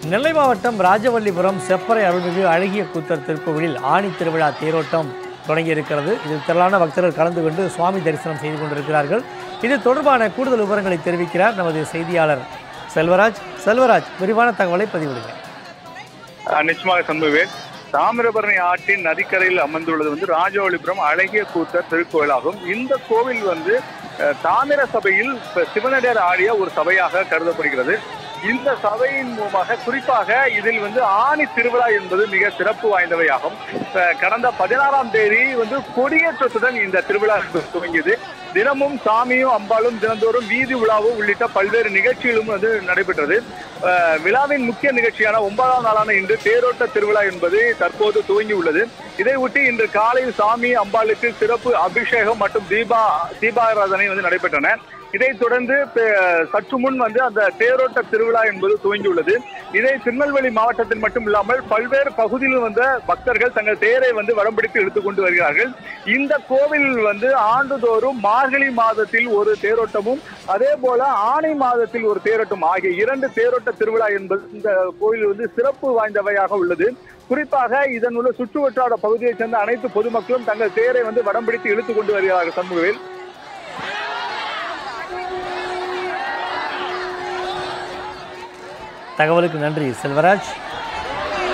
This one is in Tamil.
நெல்லை மாவட்டம் ராஜவல்லிபுரம் செப்பறை அருள்மிகு அழகிய கூத்தர் திருக்கோவிலில் ஆணி திருவிழா தேரோட்டம் தொடங்கியிருக்கிறது இதில் திரளான பக்தர்கள் கலந்து கொண்டு சுவாமி தரிசனம் செய்து கொண்டிருக்கிறார்கள் இது தொடர்பான கூடுதல் விவரங்களை தெரிவிக்கிறார் நமது செய்தியாளர் செல்வராஜ் செல்வராஜ் விரிவான தகவலை பதிவிடுங்க அஹ் நிச்சயமாக சண்முகவேல் தாமிரபரணி ஆற்றின் நதிக்கரையில் அமர்ந்துள்ளது வந்து ராஜவழிபுரம் அழகிய கூத்தர் திருக்கோயிலாகும் இந்த கோவில் வந்து அஹ், தாமிர சபையில் இப்ப சிவனடியார் ஆடிய ஒரு சபையாக கருதப்படுகிறது இந்த சபையின் மூலமாக குறிப்பாக இதில் வந்து ஆணி திருவிழா என்பது மிக சிறப்பு வாய்ந்தவையாகும் அஹ், கடந்த பதினாறாம் தேதி வந்து கொடியேற்றத்துடன் இந்த திருவிழா என்பது துவங்கியது தினமும் சாமியும் அம்பாளும் தினந்தோறும் வீதி உலாவும் உள்ளிட்ட பல்வேறு நிகழ்ச்சிகளும் வந்து நடைபெற்றது அஹ், விழாவின் முக்கிய நிகழ்ச்சியான ஒன்பதாம் நாளான இன்று தேரோட்ட திருவிழா என்பது தற்போது துவங்கி உள்ளது இதை ஒட்டி இன்று காலையில் சாமி அம்பாளுக்கு சிறப்பு அபிஷேகம் மற்றும் தீபா தீபாராதனை வந்து நடைபெற்றன இதைத் தொடர்ந்து பே- சற்று முன் வந்து அந்த தேரோட்ட திருவிழா என்பது துவங்கியுள்ளது இதை திருநெல்வேலி மாவட்டத்தில் மட்டும் இல்லாமல் பல்வேறு பகுதியில் வந்த பக்தர்கள் தங்கள் தேரை வந்து வடம்பிடித்து இழுத்துக் கொண்டு வருகிறார்கள் இந்த கோவில் வந்து ஆண்டுதோறும் மார்கழி மாதத்தில் ஒரு தேரோட்டமும் அதே போல ஆணை மாதத்தில் ஒரு தேரோட்டம் ஆகிய இரண்டு தேரோட்ட திருவிழா என்பது இந்த கோவில் வந்து சிறப்பு வாய்ந்தவையாக உள்ளது குறிப்பாக இதன் உள்ள சுற்றுவட்டார பகுதியைச் சேர்ந்த அனைத்து பொதுமக்களும் தங்கள் தேரை வந்து வடம்பிடித்து இழுத்துக் கொண்டு வருகிறார்கள் சண்முகவேல் தகவலுக்கு நன்றி செல்வராஜ்